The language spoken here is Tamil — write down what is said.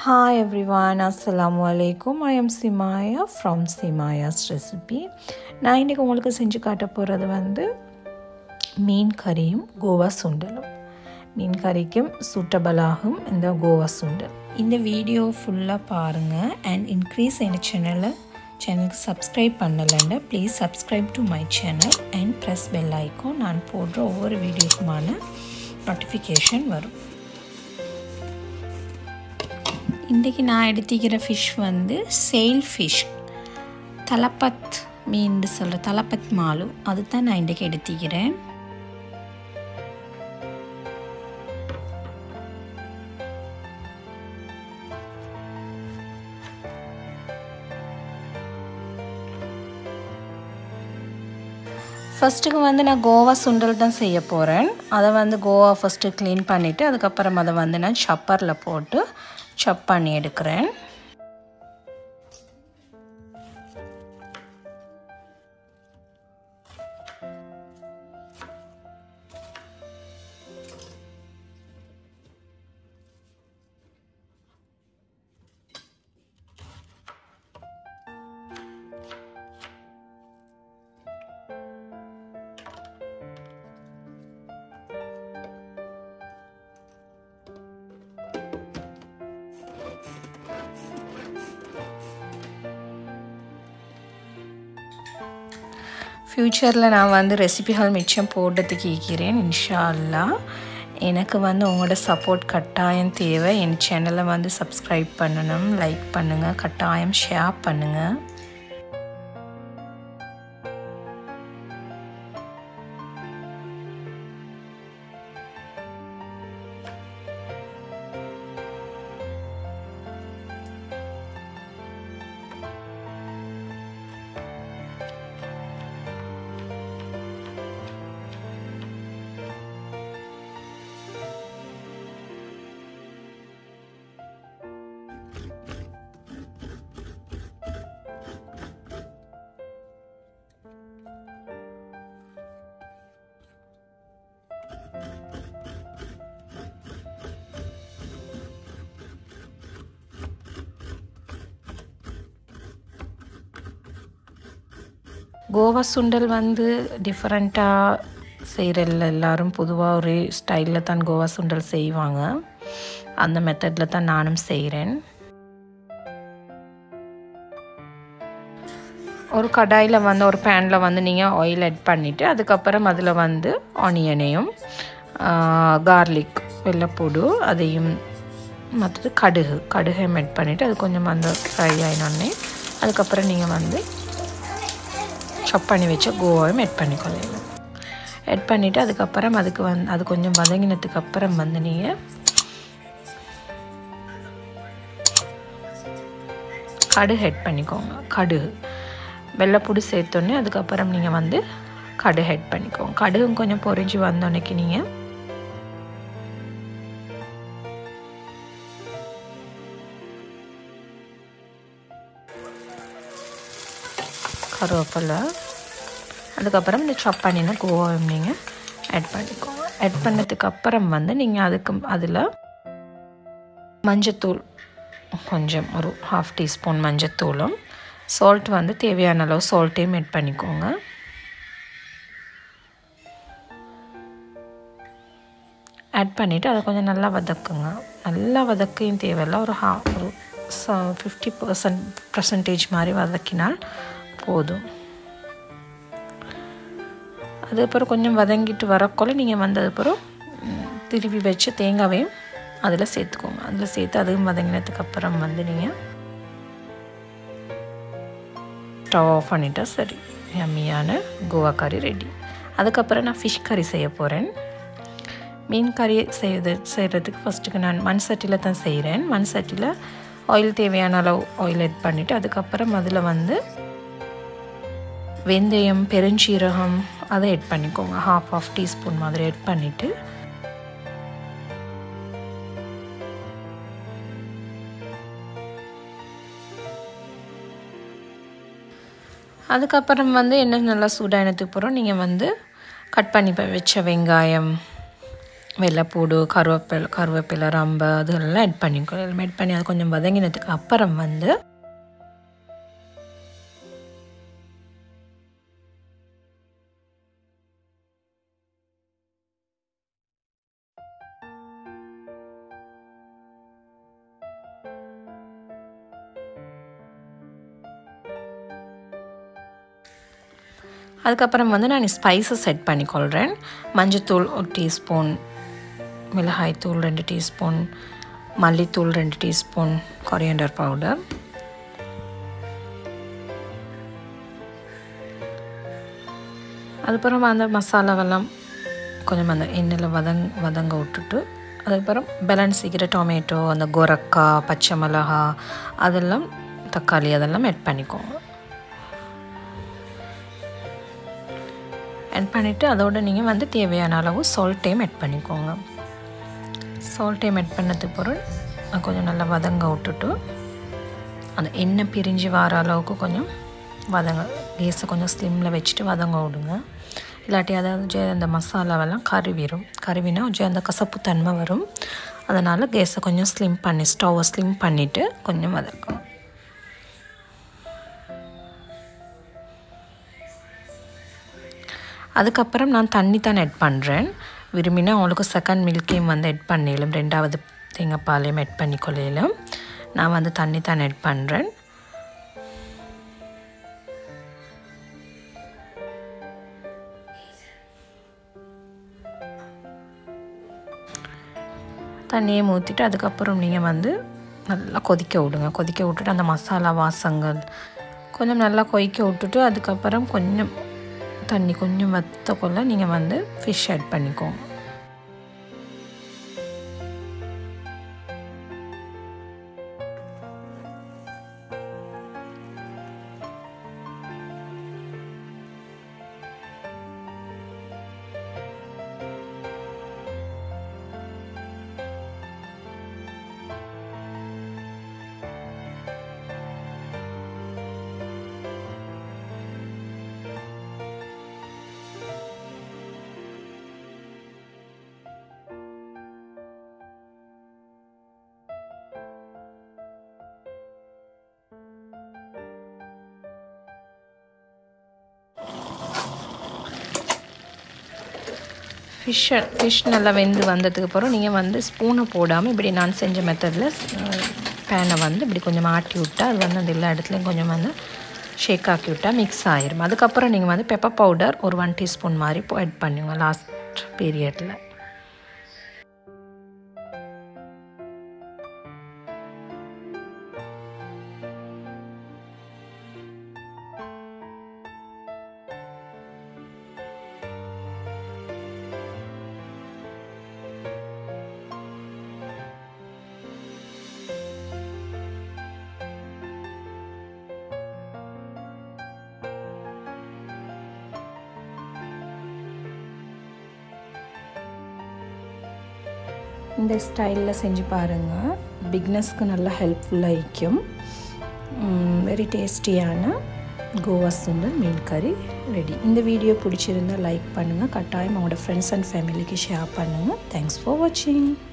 Hi everyone, Assalamu alaikum. I am Simaya from Simaya's Recipe. நான் இன்றைக்கி உங்களுக்கு செஞ்சு காட்ட போகிறது வந்து மீன் கறியும் கோவா சுண்டலும் மீன் கறிக்கும் சூட்டபிளாகும் இந்த கோவா சுண்டல் இந்த வீடியோ ஃபுல்லாக பாருங்கள் அண்ட் இன்க்ரீஸ் என் சேனலை சேனலுக்கு சப்ஸ்கிரைப் பண்ணலைன்னா please subscribe to my channel and press bell icon நான் போடுற ஒவ்வொரு வீடியோக்குமான நோட்டிஃபிகேஷன் வரும் இன்றைக்கி நான் எடுத்துக்கிற ஃபிஷ் வந்து செயில் ஃபிஷ் தலப்பத் மீன் சொல்கிற தலப்பத் மாலு அதுதான் நான் இன்றைக்கி எடுத்துக்கிறேன் ஃபஸ்ட்டுக்கு வந்து நான் கோவா சுண்டல் தான் செய்ய போகிறேன் அதை வந்து கோவா ஃபஸ்ட்டு க்ளீன் பண்ணிவிட்டு அதுக்கப்புறம் அதை வந்து நான் சப்பரில் போட்டு சப் பண்ணி எடுக்கிறேன் ஃப்யூச்சரில் நான் வந்து ரெசிபிகள் மிச்சம் போடுறதுக்கு இருக்கிறேன் இன்ஷா அல்லா எனக்கு வந்து உங்களோட சப்போர்ட் கட்டாயம் தேவை என் சேனலை வந்து சப்ஸ்கிரைப் பண்ணணும் லைக் பண்ணுங்கள் கட்டாயம் ஷேர் பண்ணுங்கள் கோவா சுண்டல் வந்து டிஃப்ரெண்ட்டாக செய்கிறல்ல எல்லாரும் பொதுவாக ஒரு ஸ்டைலில் தான் கோவா சுண்டல் செய்வாங்க அந்த மெத்தடில் தான் நானும் செய்கிறேன் ஒரு கடாயில் வந்து ஒரு பேனில் வந்து நீங்கள் ஆயில் ஆட் பண்ணிவிட்டு அதுக்கப்புறம் அதில் வந்து ஆனியனையும் கார்லிக் வெள்ளைப்பூடு அதையும் மற்றது கடுகு கடுகையும் ஆட் பண்ணிவிட்டு அது கொஞ்சம் அந்த ஃப்ரை ஆகினோடனே அதுக்கப்புறம் நீங்கள் வந்து சாப் பண்ணி வச்ச கோவாவும் ஆட் பண்ணிக்கொள்ளலாம் ஆட் பண்ணிவிட்டு அதுக்கப்புறம் அதுக்கு வந்து அது கொஞ்சம் வதங்கினதுக்கு அப்புறம் வந்து நீங்கள் கடுகு ஆட் பண்ணிக்கோங்க கடுகு வெள்ளைப்பூடு சேர்த்தோன்னே அதுக்கப்புறம் நீங்கள் வந்து கடுகு ஆட் பண்ணிக்கோங்க கடுகும் கொஞ்சம் பொறிஞ்சு வந்தோன்னைக்கு நீங்கள் கருவேப்பிலை அதுக்கப்புறம் இந்த சாப் பண்ணின கோவாவும் நீங்கள் ஆட் பண்ணிக்கோங்க ஆட் பண்ணதுக்கு அப்புறம் வந்து நீங்கள் அதுக்கு அதில் மஞ்சத்தூள் கொஞ்சம் ஒரு ஹாஃப் டீஸ்பூன் மஞ்சத்தூளும் சால்ட் வந்து தேவையான அளவு சால்ட்டையும் ஆட் பண்ணிக்கோங்க ஆட் பண்ணிவிட்டு அதை கொஞ்சம் நல்லா வதக்குங்க நல்லா வதக்கையும் தேவையில்ல ஒரு ஹா ஒரு ஃபிஃப்டி பர்சன்ட் பர்சன்டேஜ் மாதிரி வதக்கினால் போதும் அதுக்கப்புறம் கொஞ்சம் வதங்கிட்டு வரக்குள்ள நீங்கள் வந்து அதுக்கப்புறம் திருப்பி வச்சு தேங்காவையும் அதில் சேர்த்துக்கோங்க அதில் சேர்த்து அதுவும் வதங்கினதுக்கு அப்புறம் வந்து நீங்கள் ஸ்டவ் ஆஃப் பண்ணிட்டா சரி யம்மியான கோவா கறி ரெடி அதுக்கப்புறம் நான் ஃபிஷ் கறி செய்ய போகிறேன் மீன் கறி செய்வது செய்கிறதுக்கு ஃபஸ்ட்டுக்கு நான் மண் சட்டியில் தான் செய்கிறேன் மண் சட்டியில் ஆயில் தேவையான அளவு ஆயில் ஆட் பண்ணிவிட்டு அதுக்கப்புறம் அதில் வந்து வெந்தயம் பெருஞ்சீரகம் அதை ஆட் பண்ணிக்கோங்க ஹாஃப் ஆஃப் டீஸ்பூன் மாதிரி ஆட் பண்ணிவிட்டு அதுக்கப்புறம் வந்து என்ன நல்லா சூடானதுக்கு அப்புறம் நீங்கள் வந்து கட் பண்ணி வச்ச வெங்காயம் வெள்ளைப்பூடு கருவேப்பிலை கருவேப்பிலை ரம்பு அதெல்லாம் ஆட் பண்ணிக்கணும் ஆட் பண்ணி அது கொஞ்சம் வதங்கினதுக்கு அப்புறம் வந்து அதுக்கப்புறம் வந்து நான் ஸ்பைசஸ் செட் பண்ணிக்கொள்கிறேன் மஞ்சத்தூள் ஒரு டீஸ்பூன் மிளகாய்த்தூள் ரெண்டு டீஸ்பூன் மல்லித்தூள் ரெண்டு டீஸ்பூன் கொரியண்டர் பவுடர் அதுக்கப்புறம் அந்த மசாலாவெல்லாம் கொஞ்சம் அந்த எண்ணெயில் வதங் வதங்க விட்டுட்டு அதுக்கப்புறம் பேலன்ஸிக்கிற டொமேட்டோ அந்த கொரக்காய் பச்சை மிளகா அதெல்லாம் தக்காளி அதெல்லாம் ஆட் பண்ணிக்கோங்க ஆட் பண்ணிவிட்டு அதோட நீங்கள் வந்து தேவையான அளவு சால்ட்டையும் ஆட் பண்ணிக்கோங்க சால்ட்டையும் ஆட் பண்ணதுக்கு பொருள் கொஞ்சம் நல்லா வதங்க விட்டுட்டு அந்த எண்ணெய் பிரிஞ்சு வர அளவுக்கு கொஞ்சம் வதங்க கேஸை கொஞ்சம் ஸ்லிம்மில் வச்சுட்டு வதங்க விடுங்க இல்லாட்டி அதாவது அந்த மசாலாவெல்லாம் கருவிடும் கருவினா கொஞ்சம் அந்த கசப்பு தன்மை வரும் அதனால் கேஸை கொஞ்சம் ஸ்லிம் பண்ணி ஸ்டவ்வை ஸ்லிம் பண்ணிவிட்டு கொஞ்சம் வதக்கணும் அதுக்கப்புறம் நான் தண்ணி தான் ஆட் பண்ணுறேன் விரும்பினா அவங்களுக்கு செகண்ட் மில்கையும் வந்து ஆட் பண்ணிடலாம் ரெண்டாவது தேங்காய்ப்பாலையும் ஆட் பண்ணிக்கொள்ளையிலும் நான் வந்து தண்ணி தான் ஆட் பண்ணுறேன் தண்ணியை ஊற்றிட்டு அதுக்கப்புறம் நீங்கள் வந்து நல்லா கொதிக்க விடுங்க கொதிக்க விட்டுட்டு அந்த மசாலா வாசங்கள் கொஞ்சம் நல்லா கொதிக்க விட்டுட்டு அதுக்கப்புறம் கொஞ்சம் தண்ணி கொஞ்சம் வத்தக்குள்ள நீங்கள் வந்து ஃபிஷ் ஆட் பண்ணிக்கோங்க ஃபிஷ்ஷை ஃபிஷ் நல்லா வெந்து வந்ததுக்கு அப்புறம் நீங்கள் வந்து ஸ்பூனை போடாமல் இப்படி நான் செஞ்ச மெத்தடில் பேனை வந்து இப்படி கொஞ்சம் ஆட்டி விட்டால் அது வந்து அந்த எல்லா இடத்துலையும் கொஞ்சம் வந்து ஷேக் ஆக்கி விட்டால் மிக்ஸ் ஆயிரும் அதுக்கப்புறம் நீங்கள் வந்து பெப்பர் பவுடர் ஒரு ஒன் டீஸ்பூன் மாதிரி ஆட் பண்ணுங்க லாஸ்ட் பீரியடில் இந்த ஸ்டைலில் செஞ்சு பாருங்கள் பிக்னஸ்க்கு நல்லா ஹெல்ப்ஃபுல்லாக இருக்கும் வெரி டேஸ்டியான கோவா சுண்டல் மீன் கறி ரெடி இந்த வீடியோ பிடிச்சிருந்தால் லைக் பண்ணுங்கள் கட்டாயம் அவங்களோட ஃப்ரெண்ட்ஸ் அண்ட் ஃபேமிலிக்கு ஷேர் பண்ணுங்கள் தேங்க்ஸ் ஃபார் வாட்சிங்